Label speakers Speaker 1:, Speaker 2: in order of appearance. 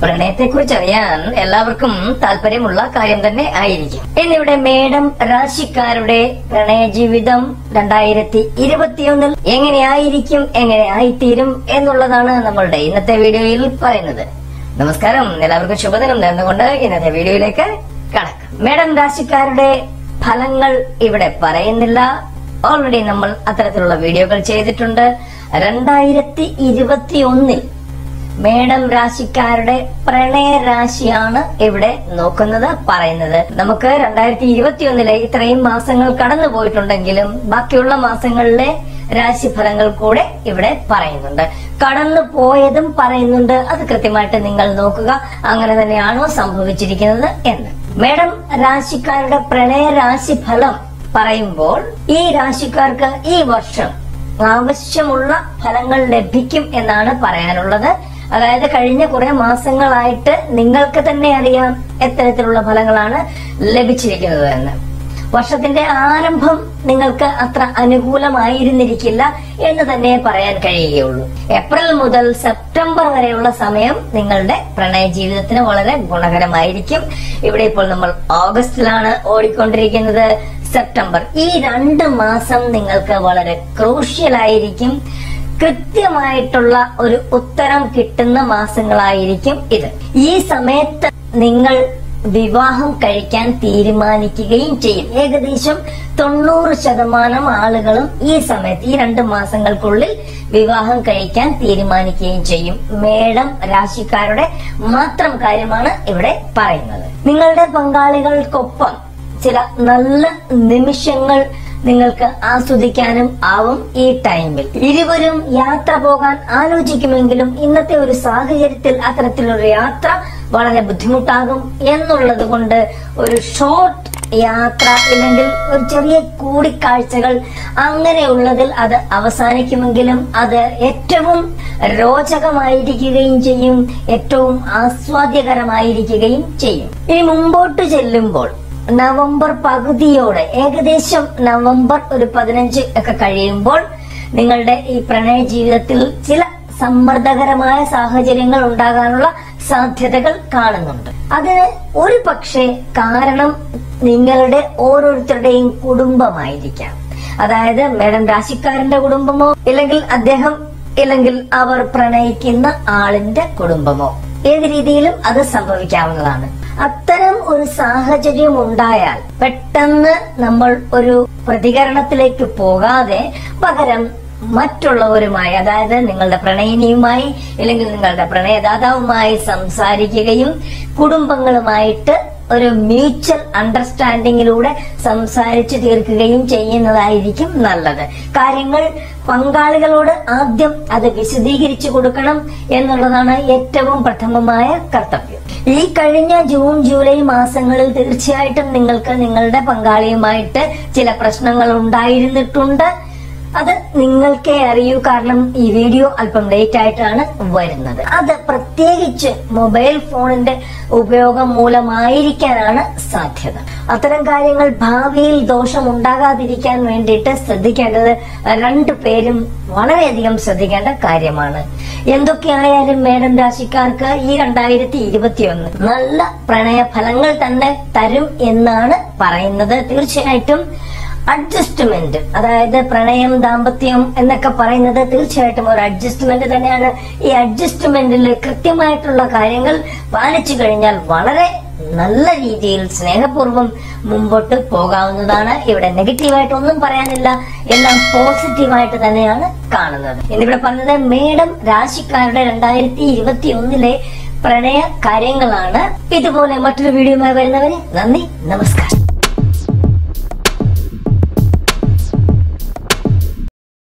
Speaker 1: പ്രണയത്തെ കുറിച്ച് അറിയാൻ എല്ലാവർക്കും താല്പര്യമുള്ള കാര്യം തന്നെ ആയിരിക്കും എന്നിവിടെ മേഡം രാശിക്കാരുടെ പ്രണയ ജീവിതം രണ്ടായിരത്തി ഇരുപത്തിയൊന്നിൽ എങ്ങനെയായിരിക്കും എങ്ങനെ ആയിത്തീരും എന്നുള്ളതാണ് നമ്മളുടെ ഇന്നത്തെ വീഡിയോയിൽ പറയുന്നത് നമസ്കാരം എല്ലാവർക്കും ശുഭദിനം നേർന്നുകൊണ്ട് ഇന്നത്തെ വീഡിയോയിലേക്ക് കടക്കാം മേഡം രാശിക്കാരുടെ ഫലങ്ങൾ ഇവിടെ പറയുന്നില്ല ഓൾറെഡി നമ്മൾ അത്തരത്തിലുള്ള വീഡിയോകൾ ചെയ്തിട്ടുണ്ട് രണ്ടായിരത്തി ഇരുപത്തി ഒന്നിൽ മേഡം രാശിക്കാരുടെ പ്രണയ രാശിയാണ് ഇവിടെ നോക്കുന്നത് പറയുന്നത് നമുക്ക് രണ്ടായിരത്തി ഇരുപത്തിയൊന്നിലെ ഇത്രയും മാസങ്ങൾ കടന്നു പോയിട്ടുണ്ടെങ്കിലും ബാക്കിയുള്ള മാസങ്ങളിലെ രാശിഫലങ്ങൾ കൂടെ ഇവിടെ പറയുന്നുണ്ട് കടന്നു പോയതും പറയുന്നുണ്ട് അത് കൃത്യമായിട്ട് നിങ്ങൾ നോക്കുക അങ്ങനെ തന്നെയാണോ സംഭവിച്ചിരിക്കുന്നത് എന്ന് മേഡം രാശിക്കാരുടെ പ്രണയ രാശിഫലം പറയുമ്പോൾ ഈ രാശിക്കാർക്ക് ഈ വർഷം ആവശ്യമുള്ള ഫലങ്ങൾ ലഭിക്കും എന്നാണ് പറയാനുള്ളത് അതായത് കഴിഞ്ഞ കുറെ മാസങ്ങളായിട്ട് നിങ്ങൾക്ക് തന്നെ അറിയാം എത്തരത്തിലുള്ള ഫലങ്ങളാണ് ലഭിച്ചിരിക്കുന്നത് എന്ന് വർഷത്തിന്റെ ആരംഭം നിങ്ങൾക്ക് അത്ര അനുകൂലമായിരുന്നിരിക്കില്ല എന്ന് തന്നെ പറയാൻ കഴിയുകയുള്ളൂ ഏപ്രിൽ മുതൽ സെപ്റ്റംബർ വരെയുള്ള സമയം നിങ്ങളുടെ പ്രണയ ജീവിതത്തിന് വളരെ ഗുണകരമായിരിക്കും ഇവിടെ ഇപ്പോൾ നമ്മൾ ഓഗസ്റ്റിലാണ് ഓടിക്കൊണ്ടിരിക്കുന്നത് സെപ്റ്റംബർ ഈ രണ്ട് മാസം നിങ്ങൾക്ക് വളരെ ക്രൂഷ്യൽ ആയിരിക്കും കൃത്യമായിട്ടുള്ള ഒരു ഉത്തരം കിട്ടുന്ന മാസങ്ങളായിരിക്കും ഇത് ഈ സമയത്ത് നിങ്ങൾ വിവാഹം കഴിക്കാൻ തീരുമാനിക്കുകയും ചെയ്യും ഏകദേശം തൊണ്ണൂറ് ശതമാനം ആളുകളും ഈ സമയത്ത് ഈ രണ്ട് മാസങ്ങൾക്കുള്ളിൽ വിവാഹം കഴിക്കാൻ തീരുമാനിക്കുകയും ചെയ്യും മേടം രാശിക്കാരുടെ മാത്രം കാര്യമാണ് ഇവിടെ പറയുന്നത് നിങ്ങളുടെ പങ്കാളികൾക്കൊപ്പം ചില നല്ല നിമിഷങ്ങൾ നിങ്ങൾക്ക് ആസ്വദിക്കാനും ആവും ഈ ടൈമിൽ ഇരുവരും യാത്ര പോകാൻ ആലോചിക്കുമെങ്കിലും ഇന്നത്തെ ഒരു സാഹചര്യത്തിൽ അത്തരത്തിലൊരു യാത്ര വളരെ ബുദ്ധിമുട്ടാകും എന്നുള്ളത് കൊണ്ട് ഒരു ഷോർട്ട് യാത്ര ഇല്ലെങ്കിൽ ഒരു ചെറിയ കൂടിക്കാഴ്ചകൾ അങ്ങനെയുള്ളതിൽ അത് അവസാനിക്കുമെങ്കിലും അത് ഏറ്റവും രോചകമായിരിക്കുകയും ചെയ്യും ഏറ്റവും ആസ്വാദ്യകരമായിരിക്കുകയും ചെയ്യും ഇനി മുമ്പോട്ട് ചെല്ലുമ്പോൾ നവംബർ പകുതിയോടെ ഏകദേശം നവംബർ ഒരു പതിനഞ്ച് ഒക്കെ കഴിയുമ്പോൾ നിങ്ങളുടെ ഈ പ്രണയ ജീവിതത്തിൽ ചില സമ്മർദ്ദകരമായ സാഹചര്യങ്ങൾ ഉണ്ടാകാനുള്ള സാധ്യതകൾ കാണുന്നുണ്ട് അതിന് ഒരു പക്ഷേ കാരണം നിങ്ങളുടെ ഓരോരുത്തരുടെയും കുടുംബമായിരിക്കാം അതായത് മേഡം രാശിക്കാരന്റെ കുടുംബമോ ഇല്ലെങ്കിൽ അദ്ദേഹം ഇല്ലെങ്കിൽ അവർ പ്രണയിക്കുന്ന ആളിന്റെ കുടുംബമോ ഏത് രീതിയിലും അത് സംഭവിക്കാവുന്നതാണ് അത്തരം ഒരു സാഹചര്യം ഉണ്ടായാൽ പെട്ടെന്ന് നമ്മൾ ഒരു പ്രതികരണത്തിലേക്ക് പോകാതെ പകരം മറ്റുള്ളവരുമായി അതായത് നിങ്ങളുടെ പ്രണയിനിയുമായി അല്ലെങ്കിൽ നിങ്ങളുടെ പ്രണയദാതാവുമായി സംസാരിക്കുകയും കുടുംബങ്ങളുമായിട്ട് ഒരു മ്യൂച്വൽ അണ്ടർസ്റ്റാൻഡിങ്ങിലൂടെ സംസാരിച്ചു തീർക്കുകയും ചെയ്യുന്നതായിരിക്കും നല്ലത് കാര്യങ്ങൾ പങ്കാളികളോട് ആദ്യം അത് വിശദീകരിച്ചു കൊടുക്കണം എന്നുള്ളതാണ് ഏറ്റവും പ്രഥമമായ കർത്തവ്യം ഈ കഴിഞ്ഞ ജൂൺ ജൂലൈ മാസങ്ങളിൽ തീർച്ചയായിട്ടും നിങ്ങൾക്ക് നിങ്ങളുടെ പങ്കാളിയുമായിട്ട് ചില പ്രശ്നങ്ങൾ ഉണ്ടായിരുന്നിട്ടുണ്ട് അത് നിങ്ങൾക്കേ അറിയൂ കാരണം ഈ വീഡിയോ അല്പം ലേറ്റ് ആയിട്ടാണ് വരുന്നത് അത് പ്രത്യേകിച്ച് മൊബൈൽ ഫോണിന്റെ ഉപയോഗം മൂലമായിരിക്കാനാണ് സാധ്യത അത്തരം കാര്യങ്ങൾ ഭാവിയിൽ ദോഷം ഉണ്ടാകാതിരിക്കാൻ വേണ്ടിയിട്ട് ശ്രദ്ധിക്കേണ്ടത് രണ്ടു പേരും വളരെയധികം ശ്രദ്ധിക്കേണ്ട കാര്യമാണ് എന്തൊക്കെയായാലും മേഡം രാശിക്കാർക്ക് ഈ രണ്ടായിരത്തി ഇരുപത്തിയൊന്ന് നല്ല പ്രണയ ഫലങ്ങൾ തന്നെ തരും എന്നാണ് പറയുന്നത് തീർച്ചയായിട്ടും അഡ്ജസ്റ്റ്മെന്റ് അതായത് പ്രണയം ദാമ്പത്യം എന്നൊക്കെ പറയുന്നത് തീർച്ചയായിട്ടും ഒരു അഡ്ജസ്റ്റ്മെന്റ് തന്നെയാണ് ഈ അഡ്ജസ്റ്റ്മെന്റിൽ കൃത്യമായിട്ടുള്ള കാര്യങ്ങൾ പാലിച്ചു കഴിഞ്ഞാൽ വളരെ നല്ല രീതിയിൽ സ്നേഹപൂർവ്വം മുമ്പോട്ട് പോകാവുന്നതാണ് ഇവിടെ നെഗറ്റീവായിട്ട് ഒന്നും പറയാനില്ല എല്ലാം പോസിറ്റീവായിട്ട് തന്നെയാണ് കാണുന്നത് എന്നിവിടെ പറഞ്ഞത് മേഡം രാശിക്കാരുടെ രണ്ടായിരത്തി ഇരുപത്തി ഒന്നിലെ പ്രണയ കാര്യങ്ങളാണ് ഇതുപോലെ മറ്റൊരു വീഡിയോയുമായി വരുന്നവരെ നന്ദി നമസ്കാരം